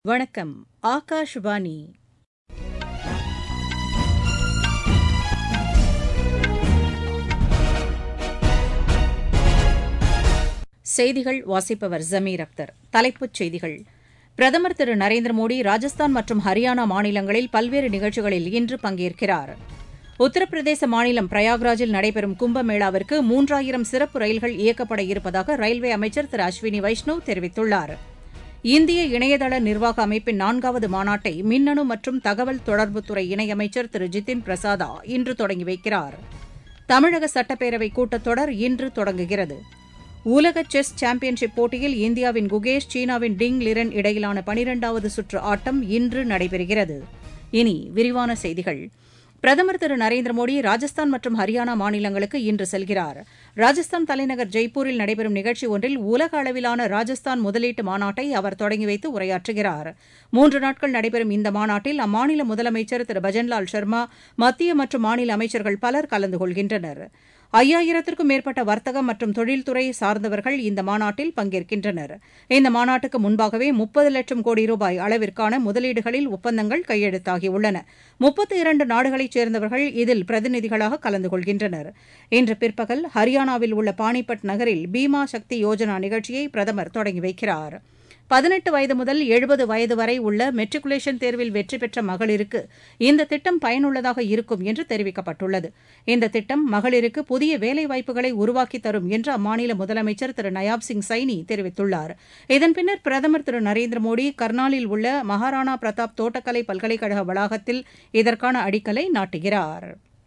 வணக்கம் ஆகாஷ்வாணி செய்திகள் வாசிப்பவர் ஜமீர் அக்தர் தலைப்புச் செய்திகள் பிரதமர் திரு நரேந்திர மோடி ராஜஸ்தான் மற்றும் ஹரியானா மாநிலங்களில் பல்வேறு நிகழ்ச்சிகளில் இன்று பங்கேற்கிறார் உத்தரப்பிரதேச மாநிலம் பிரயாக்ராஜில் நடைபெறும் கும்பமேளாவிற்கு மூன்றாயிரம் சிறப்பு ரயில்கள் இயக்கப்பட இருப்பதாக ரயில்வே அமைச்சர் திரு அஸ்வினி வைஷ்ணவ் தெரிவித்துள்ளார் இந்திய இணையதள நிர்வாக அமைப்பின் நான்காவது மாநாட்டை மின்னணு மற்றும் தகவல் தொடர்புத்துறை இணையமைச்சர் திரு ஜிதின் பிரசாதா இன்று தொடங்கி வைக்கிறார் தமிழக சட்டப்பேரவை கூட்டத்தொடர் இன்று தொடங்குகிறது உலக செஸ் சாம்பியன்ஷிப் போட்டியில் இந்தியாவின் குகேஷ் சீனாவின் டிங் லிரன் இடையிலான பனிரெண்டாவது சுற்று ஆட்டம் இன்று நடைபெறுகிறது இனி விரிவான செய்திகள் பிரதமர் திரு நரேந்திர மோடி ராஜஸ்தான் மற்றும் ஹரியானா மாநிலங்களுக்கு இன்று செல்கிறார் ராஜஸ்தான் தலைநகர் ஜெய்ப்பூரில் நடைபெறும் நிகழ்ச்சி ஒன்றில் உலக அளவிலான ராஜஸ்தான் முதலீட்டு மாநாட்டை அவர் தொடங்கி வைத்து உரையாற்றுகிறார் மூன்று நாட்கள் நடைபெறும் இந்த மாநாட்டில் அம்மாநில முதலமைச்சர் திரு பஜன்லால் சர்மா மத்திய மற்றும் மாநில அமைச்சர்கள் பலர் கலந்து கொள்கின்றனர் ஐயாயிரத்திற்கும் மேற்பட்ட வர்த்தகம் மற்றும் தொழில்துறை சார்ந்தவர்கள் இந்த மாநாட்டில் பங்கேற்கின்றனர் இந்த மாநாட்டுக்கு முன்பாகவே முப்பது லட்சம் கோடி ரூபாய் அளவிற்கான முதலீடுகளில் ஒப்பந்தங்கள் கையெழுத்தாகியுள்ளன முப்பத்தி இரண்டு நாடுகளைச் சேர்ந்தவர்கள் இதில் பிரதிநிதிகளாக கலந்து கொள்கின்றனர் இன்று பிற்பகல் ஹரியானாவில் உள்ள பானிபட் நகரில் பீமா சக்தி யோஜனா நிகழ்ச்சியை பிரதமர் தொடங்கி வைக்கிறார் பதினெட்டு வயது முதல் எழுபது வயது வரை உள்ள மெட்ரிகுலேஷன் தேர்வில் வெற்றி பெற்ற மகளிருக்கு இந்த திட்டம் பயனுள்ளதாக இருக்கும் என்று தெரிவிக்கப்பட்டுள்ளது இந்த திட்டம் மகளிருக்கு புதிய வேலைவாய்ப்புகளை உருவாக்கி தரும் என்று அம்மாநில முதலமைச்சர் திரு நயாப் சிங் சைனி தெரிவித்துள்ளார் இதன் பின்னர் பிரதமர் திரு நரேந்திர மோடி கர்னாலில் உள்ள மகாராணா பிரதாப் தோட்டக்கலை பல்கலைக்கழக வளாகத்தில் இதற்கான அடிக்கலை நாட்டுகிறார்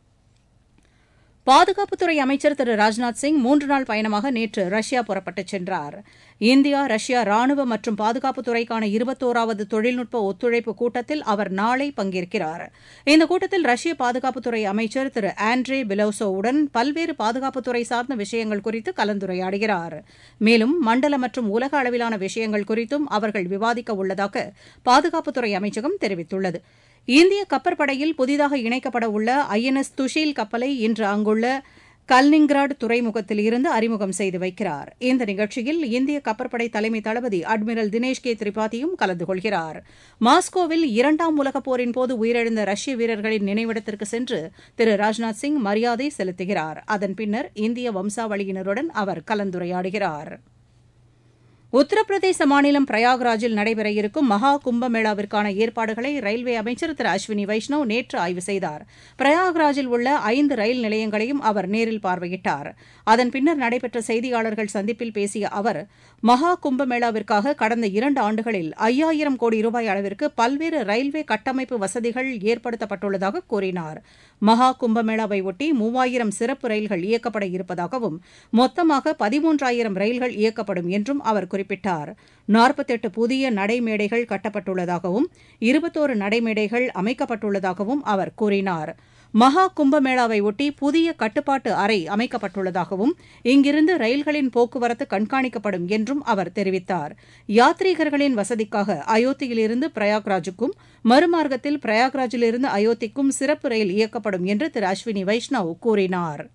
பாதுகாப்புத்துறை அமைச்சர் திரு ராஜ்நாத் சிங் மூன்று நாள் பயணமாக நேற்று ரஷ்யா புறப்பட்டுச் சென்றார் இந்தியா ரஷ்யா ராணுவ மற்றும் பாதுகாப்புத்துறைக்கான இருபத்தோராவது தொழில்நுட்ப ஒத்துழைப்பு கூட்டத்தில் அவர் நாளை பங்கேற்கிறார் இந்த கூட்டத்தில் ரஷ்ய பாதுகாப்புத்துறை அமைச்சர் திரு ஆண்ட்ரே பிலோசோவுடன் பல்வேறு பாதுகாப்புத்துறை சார்ந்த விஷயங்கள் குறித்து கலந்துரையாடுகிறார் மேலும் மண்டல மற்றும் உலக அளவிலான விஷயங்கள் குறித்தும் அவர்கள் விவாதிக்க உள்ளதாக பாதுகாப்புத்துறை அமைச்சகம் தெரிவித்துள்ளது இந்திய கப்பற்படையில் புதிதாக இணைக்கப்பட உள்ள ஐ என் எஸ் துஷீல் கப்பலை இன்று அங்குள்ள கல்னிங்ராட் துறைமுகத்தில் இருந்து அறிமுகம் செய்து வைக்கிறார் இந்த நிகழ்ச்சியில் இந்திய கப்பற்படை தலைமை தளபதி அட்மிரல் தினேஷ் கே திரிபாதியும் கலந்து கொள்கிறார் மாஸ்கோவில் இரண்டாம் உலகப் போரின் போது உயிரிழந்த ரஷ்ய வீரர்களின் நினைவிடத்திற்கு சென்று திரு ராஜ்நாத் சிங் மரியாதை செலுத்துகிறார் அதன் பின்னர் இந்திய வம்சாவளியினருடன் அவர் கலந்துரையாடுகிறார் உத்தரப்பிரதேச மாநிலம் பிரயாக்ராஜில் நடைபெற இருக்கும் மகா கும்பமேளாவிற்கான ஏற்பாடுகளை ரயில்வே அமைச்சர் திரு அஸ்வினி வைஷ்ணவ் நேற்று ஆய்வு செய்தார் பிரயாக்ராஜில் உள்ள ஐந்து ரயில் நிலையங்களையும் அவர் நேரில் பார்வையிட்டார் அதன் பின்னர் நடைபெற்ற செய்தியாளர்கள் சந்திப்பில் பேசிய அவர் மகா கும்பமேளாவிற்காக கடந்த இரண்டு ஆண்டுகளில் ஐயாயிரம் கோடி ரூபாய் அளவிற்கு பல்வேறு ரயில்வே கட்டமைப்பு வசதிகள் ஏற்படுத்தப்பட்டுள்ளதாக கூறினார் மகா கும்பமேளாவை ஒட்டி மூவாயிரம் சிறப்பு ரயில்கள் இயக்கப்பட இருப்பதாகவும் மொத்தமாக பதிமூன்றாயிரம் ரயில்கள் இயக்கப்படும் என்றும் அவர் குறிப்பிட்டார் நாற்பத்தெட்டு புதிய நடைமேடைகள் கட்டப்பட்டுள்ளதாகவும் இருபத்தோரு நடைமேடைகள் அமைக்கப்பட்டுள்ளதாகவும் அவர் கூறினார் மகா கும்பமேளாவை ஒட்டி புதிய கட்டுப்பாட்டு அறை அமைக்கப்பட்டுள்ளதாகவும் இங்கிருந்து ரயில்களின் போக்குவரத்து கண்காணிக்கப்படும் என்றும் அவர் தெரிவித்தார் யாத்ரீகர்களின் வசதிக்காக அயோத்தியிலிருந்து பிரயாக்ராஜுக்கும் மறுமார்க்கத்தில் பிரயாக்ராஜிலிருந்து அயோத்திக்கும் சிறப்பு ரயில் இயக்கப்படும் என்று திரு அஸ்வினி வைஷ்ணவ் கூறினார்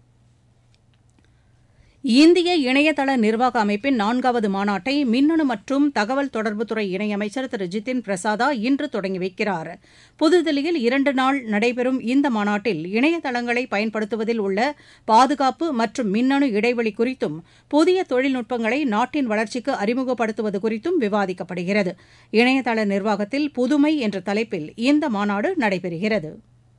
இந்திய இணையதள நிர்வாக அமைப்பின் நான்காவது மாநாட்டை மின்னணு மற்றும் தகவல் தொடர்புத்துறை இணையமைச்சர் திரு ஜிதின் பிரசாதா இன்று தொடங்கி வைக்கிறார் புதுதில்லியில் இரண்டு நாள் நடைபெறும் இந்த மாநாட்டில் இணையதளங்களை பயன்படுத்துவதில் உள்ள பாதுகாப்பு மற்றும் மின்னணு இடைவெளி குறித்தும் புதிய தொழில்நுட்பங்களை நாட்டின் வளர்ச்சிக்கு அறிமுகப்படுத்துவது குறித்தும் விவாதிக்கப்படுகிறது இணையதள நிர்வாகத்தில் புதுமை என்ற தலைப்பில் இந்த மாநாடு நடைபெறுகிறது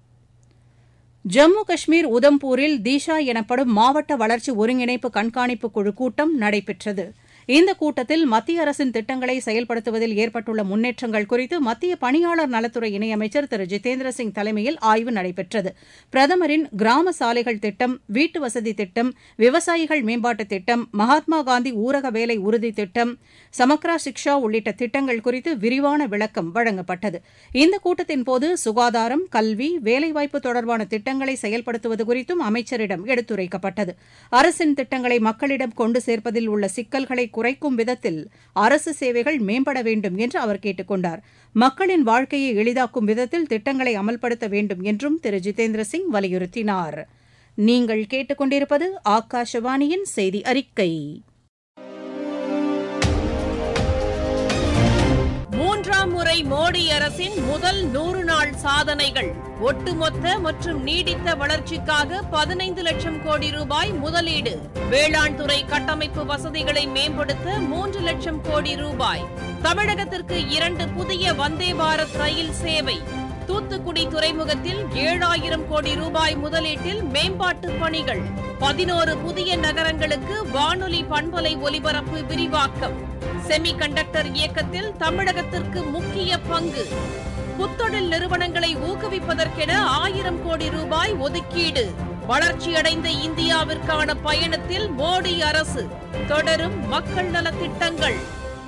ஜம்மு காஷ்மீர் உதம்பூரில் தீஷா எனப்படும் மாவட்ட வளர்ச்சி ஒருங்கிணைப்பு கண்காணிப்பு குழு கூட்டம் நடைபெற்றது இந்த கூட்டத்தில் மத்திய அரசின் திட்டங்களை செயல்படுத்துவதில் ஏற்பட்டுள்ள முன்னேற்றங்கள் குறித்து மத்திய பணியாளர் நலத்துறை இணையமைச்சர் திரு ஜிதேந்திர சிங் தலைமையில் ஆய்வு நடைபெற்றது பிரதமரின் கிராம சாலைகள் திட்டம் வீட்டு வசதி திட்டம் விவசாயிகள் மேம்பாட்டுத் திட்டம் மகாத்மா காந்தி ஊரக வேலை உறுதி திட்டம் சமக்ரா சிக்ஷா உள்ளிட்ட திட்டங்கள் குறித்து விரிவான விளக்கம் வழங்கப்பட்டது இந்த கூட்டத்தின் போது சுகாதாரம் கல்வி வேலைவாய்ப்பு தொடர்பான திட்டங்களை செயல்படுத்துவது குறித்தும் அமைச்சரிடம் எடுத்துரைக்கப்பட்டது அரசின் திட்டங்களை மக்களிடம் கொண்டு சேர்ப்பதில் உள்ள சிக்கல்களை குறைக்கும் விதத்தில் அரசு சேவைகள் மேம்பட வேண்டும் என்று அவர் கேட்டுக் கொண்டார் மக்களின் வாழ்க்கையை எளிதாக்கும் விதத்தில் திட்டங்களை அமல்படுத்த வேண்டும் என்றும் திரு ஜிதேந்திர சிங் வலியுறுத்தினார் நீங்கள் கேட்டுக்கொண்டிருப்பது ஆகாஷவாணியின் செய்தி அறிக்கை மூன்றாவது இரண்டாம் முறை மோடி அரசின் முதல் நூறு நாள் சாதனைகள் ஒட்டுமொத்த மற்றும் நீடித்த வளர்ச்சிக்காக பதினைந்து லட்சம் கோடி ரூபாய் முதலீடு வேளாண் துறை கட்டமைப்பு வசதிகளை மேம்படுத்த மூன்று லட்சம் கோடி ரூபாய் தமிழகத்திற்கு இரண்டு புதிய வந்தே பாரத் ரயில் சேவை தூத்துக்குடி துறைமுகத்தில் ஏழாயிரம் கோடி ரூபாய் முதலீட்டில் மேம்பாட்டு பணிகள் பதினோரு புதிய நகரங்களுக்கு வானொலி பண்பலை ஒலிபரப்பு விரிவாக்கம் செமி கண்டக்டர் இயக்கத்தில் தமிழகத்திற்கு முக்கிய பங்கு புத்தொழில் நிறுவனங்களை ஊக்குவிப்பதற்கென ஆயிரம் கோடி ரூபாய் ஒதுக்கீடு வளர்ச்சியடைந்த இந்தியாவிற்கான பயணத்தில் மோடி அரசு தொடரும் மக்கள் நலத்திட்டங்கள்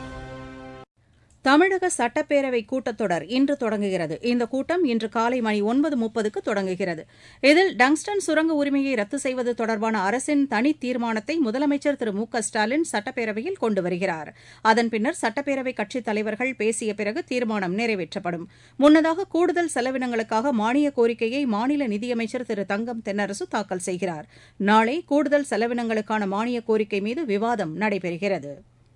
தமிழக சட்டப்பேரவை கூட்டத்தொடர் இன்று தொடங்குகிறது இந்த கூட்டம் இன்று காலை மணி ஒன்பது முப்பதுக்கு தொடங்குகிறது இதில் டங்ஸ்டன் சுரங்க உரிமையை ரத்து செய்வது தொடர்பான அரசின் தனி தீர்மானத்தை முதலமைச்சர் திரு மு க ஸ்டாலின் சட்டப்பேரவையில் கொண்டு வருகிறார் அதன் பின்னர் சட்டப்பேரவை கட்சித் தலைவர்கள் பேசிய பிறகு தீர்மானம் நிறைவேற்றப்படும் முன்னதாக கூடுதல் செலவினங்களுக்காக மானிய கோரிக்கையை மாநில நிதியமைச்சர் திரு தங்கம் தென்னரசு தாக்கல் செய்கிறார் நாளை கூடுதல் செலவினங்களுக்கான மானிய கோரிக்கை மீது விவாதம் நடைபெறுகிறது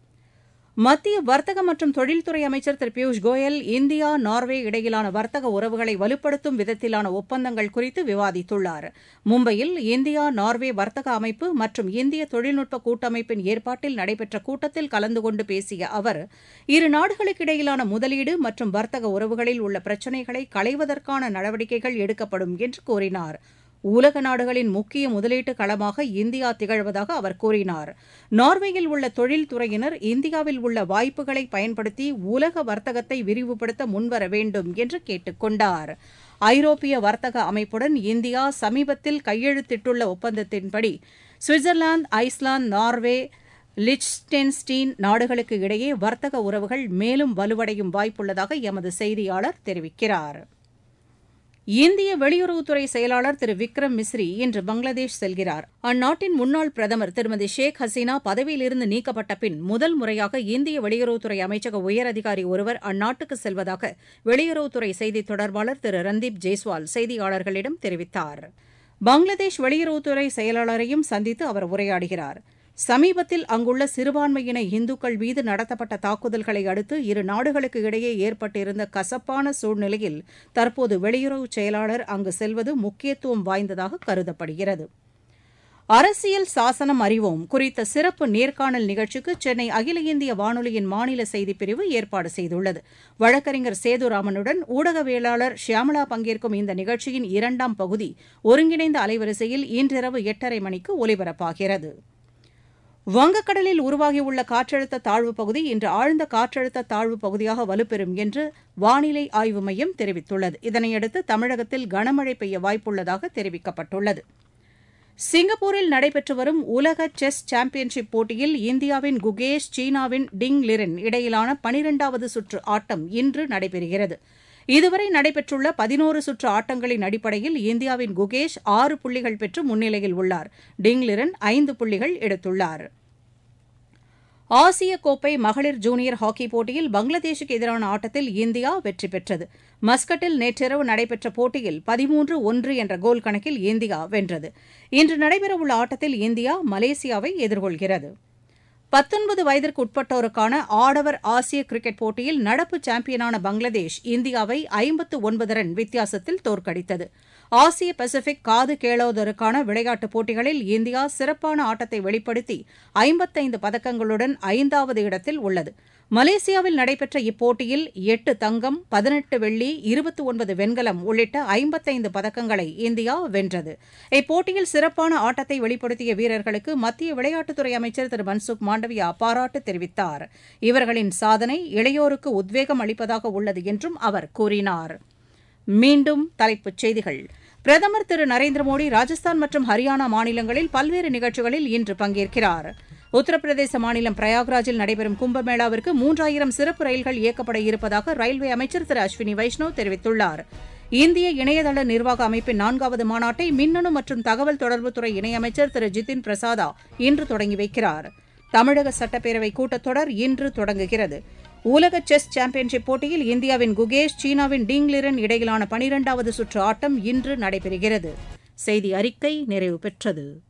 மத்திய வர்த்தக மற்றும் தொழில்துறை அமைச்சர் திரு பியூஷ் கோயல் இந்தியா நார்வே இடையிலான வர்த்தக உறவுகளை வலுப்படுத்தும் விதத்திலான ஒப்பந்தங்கள் குறித்து விவாதித்துள்ளார் மும்பையில் இந்தியா நார்வே வர்த்தக அமைப்பு மற்றும் இந்திய தொழில்நுட்ப கூட்டமைப்பின் ஏற்பாட்டில் நடைபெற்ற கூட்டத்தில் கலந்து கொண்டு பேசிய அவர் இரு நாடுகளுக்கிடையிலான முதலீடு மற்றும் வர்த்தக உறவுகளில் உள்ள பிரச்சினைகளை களைவதற்கான நடவடிக்கைகள் எடுக்கப்படும் என்று கூறினார் உலக நாடுகளின் முக்கிய முதலீட்டு களமாக இந்தியா திகழ்வதாக அவர் கூறினார் நார்வேயில் உள்ள தொழில்துறையினர் இந்தியாவில் உள்ள வாய்ப்புகளை பயன்படுத்தி உலக வர்த்தகத்தை விரிவுபடுத்த முன்வர வேண்டும் என்று கேட்டுக் கொண்டார் ஐரோப்பிய வர்த்தக அமைப்புடன் இந்தியா சமீபத்தில் கையெழுத்திட்டுள்ள ஒப்பந்தத்தின்படி சுவிட்சர்லாந்து ஐஸ்லாந்து நார்வே லிச்டென்ஸ்டீன் நாடுகளுக்கு இடையே வர்த்தக உறவுகள் மேலும் வலுவடையும் வாய்ப்புள்ளதாக எமது செய்தியாளர் தெரிவிக்கிறார் இந்திய வெளியுறவுத்துறை செயலாளர் திரு விக்ரம் மிஸ்ரி இன்று பங்களாதேஷ் செல்கிறார் அந்நாட்டின் முன்னாள் பிரதமர் திருமதி ஷேக் ஹசீனா பதவியிலிருந்து நீக்கப்பட்ட பின் முதல் முறையாக இந்திய வெளியுறவுத்துறை அமைச்சக உயரதிகாரி ஒருவர் அந்நாட்டுக்கு செல்வதாக வெளியுறவுத்துறை செய்தித் தொடர்பாளர் திரு ரந்தீப் ஜெய்ஸ்வால் செய்தியாளர்களிடம் தெரிவித்தார் பங்களாதேஷ் வெளியுறவுத்துறை செயலாளரையும் சந்தித்து அவர் உரையாடுகிறார் சமீபத்தில் அங்குள்ள சிறுபான்மையின இந்துக்கள் மீது நடத்தப்பட்ட தாக்குதல்களை அடுத்து இரு நாடுகளுக்கு இடையே ஏற்பட்டிருந்த கசப்பான சூழ்நிலையில் தற்போது வெளியுறவு செயலாளர் அங்கு செல்வது முக்கியத்துவம் வாய்ந்ததாக கருதப்படுகிறது அரசியல் சாசனம் அறிவோம் குறித்த சிறப்பு நேர்காணல் நிகழ்ச்சிக்கு சென்னை அகில இந்திய வானொலியின் மாநில செய்திப்பிரிவு ஏற்பாடு செய்துள்ளது வழக்கறிஞர் சேதுராமனுடன் ஊடகவியலாளர் ஷியாமளா பங்கேற்கும் இந்த நிகழ்ச்சியின் இரண்டாம் பகுதி ஒருங்கிணைந்த அலைவரிசையில் இன்றிரவு எட்டரை மணிக்கு ஒலிபரப்பாகிறது வங்கக்கடலில் உருவாகியுள்ள காற்றழுத்த தாழ்வுப் பகுதி இன்று ஆழ்ந்த காற்றழுத்த தாழ்வுப் பகுதியாக வலுப்பெறும் என்று வானிலை ஆய்வு மையம் தெரிவித்துள்ளது இதனையடுத்து தமிழகத்தில் கனமழை பெய்ய வாய்ப்புள்ளதாக தெரிவிக்கப்பட்டுள்ளது சிங்கப்பூரில் நடைபெற்று வரும் உலக செஸ் சாம்பியன்ஷிப் போட்டியில் இந்தியாவின் குகேஷ் சீனாவின் டிங் லிரன் இடையிலான பனிரெண்டாவது சுற்று ஆட்டம் இன்று நடைபெறுகிறது இதுவரை நடைபெற்றுள்ள பதினோரு சுற்று ஆட்டங்களின் அடிப்படையில் இந்தியாவின் குகேஷ் ஆறு புள்ளிகள் பெற்று முன்னிலையில் உள்ளார் டிங்லிரன் ஐந்து புள்ளிகள் எடுத்துள்ளார் ஆசிய கோப்பை மகளிர் ஜூனியர் ஹாக்கி போட்டியில் பங்களாதேஷுக்கு எதிரான ஆட்டத்தில் இந்தியா வெற்றி பெற்றது மஸ்கட்டில் நேற்றிரவு நடைபெற்ற போட்டியில் பதிமூன்று ஒன்று என்ற கோல் கணக்கில் இந்தியா வென்றது இன்று நடைபெறவுள்ள ஆட்டத்தில் இந்தியா மலேசியாவை எதிர்கொள்கிறது பத்தொன்பது வயதிற்கு உட்பட்டோருக்கான ஆடவர் ஆசிய கிரிக்கெட் போட்டியில் நடப்பு சாம்பியனான பங்களாதேஷ் இந்தியாவை ஐம்பத்து ஒன்பது ரன் வித்தியாசத்தில் தோற்கடித்தது ஆசிய பசிபிக் காது கேளோதருக்கான விளையாட்டுப் போட்டிகளில் இந்தியா சிறப்பான ஆட்டத்தை வெளிப்படுத்தி ஐம்பத்தைந்து பதக்கங்களுடன் ஐந்தாவது இடத்தில் உள்ளது மலேசியாவில் நடைபெற்ற இப்போட்டியில் எட்டு தங்கம் பதினெட்டு வெள்ளி இருபத்தி ஒன்பது வெண்கலம் உள்ளிட்ட ஐம்பத்தைந்து பதக்கங்களை இந்தியா வென்றது இப்போட்டியில் சிறப்பான ஆட்டத்தை வெளிப்படுத்திய வீரர்களுக்கு மத்திய விளையாட்டுத்துறை அமைச்சர் திரு மன்சுக் மாண்டவியா பாராட்டு தெரிவித்தார் இவர்களின் சாதனை இளையோருக்கு உத்வேகம் அளிப்பதாக உள்ளது என்றும் அவர் கூறினார் மீண்டும் தலைப்புச் செய்திகள் பிரதமர் திரு நரேந்திர மோடி ராஜஸ்தான் மற்றும் ஹரியானா மாநிலங்களில் பல்வேறு நிகழ்ச்சிகளில் இன்று பங்கேற்கிறார் உத்தரப்பிரதேச மாநிலம் பிரயாக்ராஜில் நடைபெறும் கும்பமேளாவிற்கு மூன்றாயிரம் சிறப்பு ரயில்கள் இயக்கப்பட இருப்பதாக ரயில்வே அமைச்சர் திரு அஸ்வினி வைஷ்ணவ் தெரிவித்துள்ளார் இந்திய இணையதள நிர்வாக அமைப்பின் நான்காவது மாநாட்டை மின்னணு மற்றும் தகவல் தொடர்புத்துறை இணையமைச்சர் திரு ஜிதின் பிரசாதா இன்று தொடங்கி வைக்கிறார் தமிழக சட்டப்பேரவை கூட்டத்தொடர் இன்று தொடங்குகிறது உலக செஸ் சாம்பியன்ஷிப் போட்டியில் இந்தியாவின் குகேஷ் சீனாவின் டிங்லிரன் இடையிலான பனிரெண்டாவது சுற்று ஆட்டம் இன்று நடைபெறுகிறது செய்தி அறிக்கை நிறைவு பெற்றது